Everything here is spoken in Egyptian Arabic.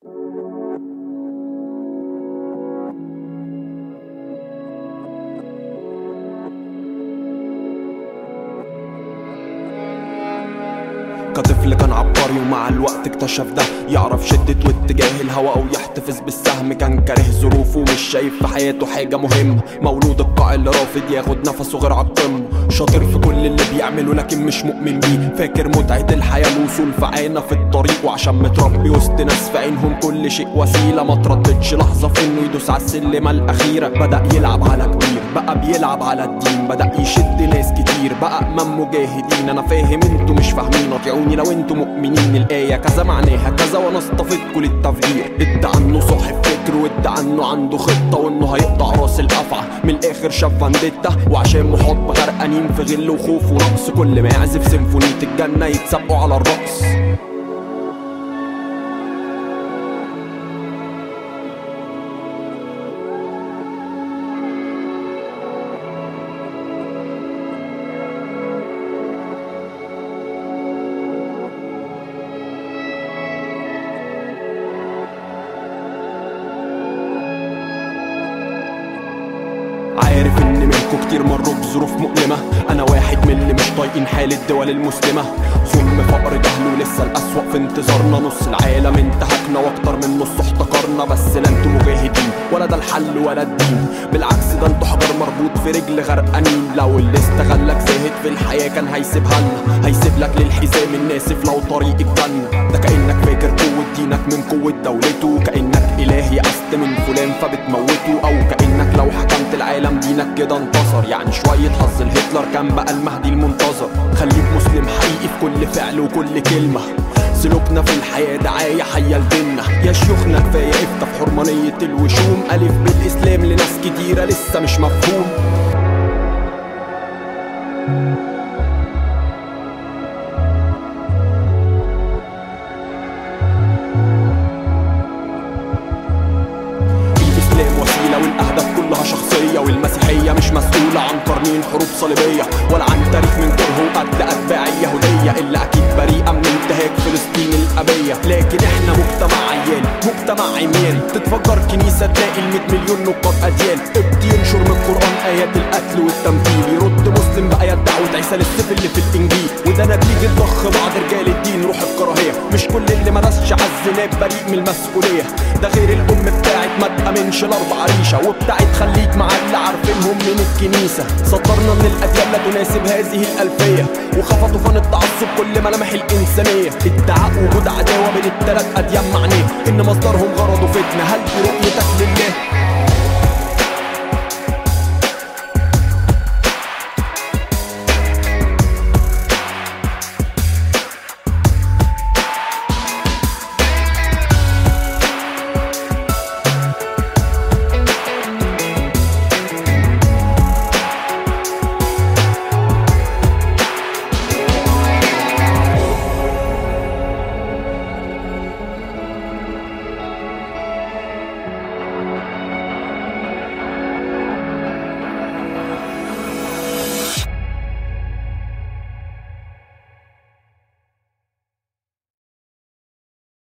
كطفل كان عبقري ومع الوقت اكتشف ده يعرف شدة واتجاه الهوا او يحتفظ بالسهم كان كاره ظروفه مش شايف في حياته حاجة مهمة مولود القاع اللي رافض ياخد نفسه غير عالقمة شاطر في كل اللي بيعمله لكن مش مؤمن بيه فاكر متعة الحياة الوصول في عينه في الطريق وعشان متربي وسط ناس في عينهم كل شيء وسيلة ما ترددش لحظة في انه يدوس على السلمة الأخيرة بدأ يلعب على كبير بقى بيلعب على الدين بدأ يشد ناس كتير بقى أمام مجاهدين أنا فاهم انتوا مش فاهمين اطيعوني لو انتوا مؤمنين الآية كذا معناها كذا وانا اصطفيتكوا للتفجير ادى عنه صاحب فكر وادى عنه عنده خطة وانه هيقطع راس الأفعى من الآخر شاف فانديتا وعشان محاط بغرقانين في غل وخوف ونقص كل ما يعزف سيمفونية الجنة يتسابقوا على الرقص عارف ان منكم كتير مروا بظروف مؤلمة انا واحد من اللي مش طايقين حال الدول المسلمة ثم فقر جهل ولسه الاسوأ في انتظارنا نص العالم انتهكنا واكتر من نص احتقرنا بس لا انتوا مجاهدين ولا ده الحل ولا الدين بالعكس ده انتوا حجر مربوط في رجل غرقانين لو اللي استغلك زاهد في الحياة كان هيسيبها لنا هيسيب لك للحزام الناسف لو طريق الجنة ده كأنك فاكر قوة دينك من قوة دولته كأنك إله يأست من فلان فبتموته أو كأنك لو حكمت العالم دينك كده انتصر يعني شوية حظ الهتلر كان بقى المهدي المنتظر خليك مسلم حقيقي في كل فعل وكل كلمة سلوكنا في الحياة دعاية حية لديننا يا شيوخنا كفاية افتح حرمانية الوشوم ألف بالإسلام لناس كتيرة لسه مش مفهوم الإسلام وسيلة والأهداف كلها شخصية والمسيحية مش مسؤولة عن قرنين حروب صليبية ولا عن تاريخ من كره وقتل أتباع اليهودية اللي أكيد بريئة من انتهاك فلسطين الأبية لكن إحنا مجتمع عيان مجتمع عمياني تتفجر كنيسة تلاقي ال 100 مليون نقاط أديان قبط ينشر من القرآن آيات القتل والتمثيل يرد مسلم بآيات دعوة عيسى للسيف اللي في الإنجيل وده نتيجة ضخ بعض رجال الدين روح الكراهية مش كل اللي مرسش على الزناب بريء من المسؤولية ده غير الأم بتاعت ما تأمنش الأربع ريشة وبتاعت خليك مع اللي عارفينهم من الكنيسة صدرنا من الأديان لا تناسب هذه الألفية وخفضوا فن التعصب كل ملامح الإنسانية ادعاء وجود عداوة بين التلات أديان معناه إن مصدرهم غرض فتنة هل دي رؤيتك لله؟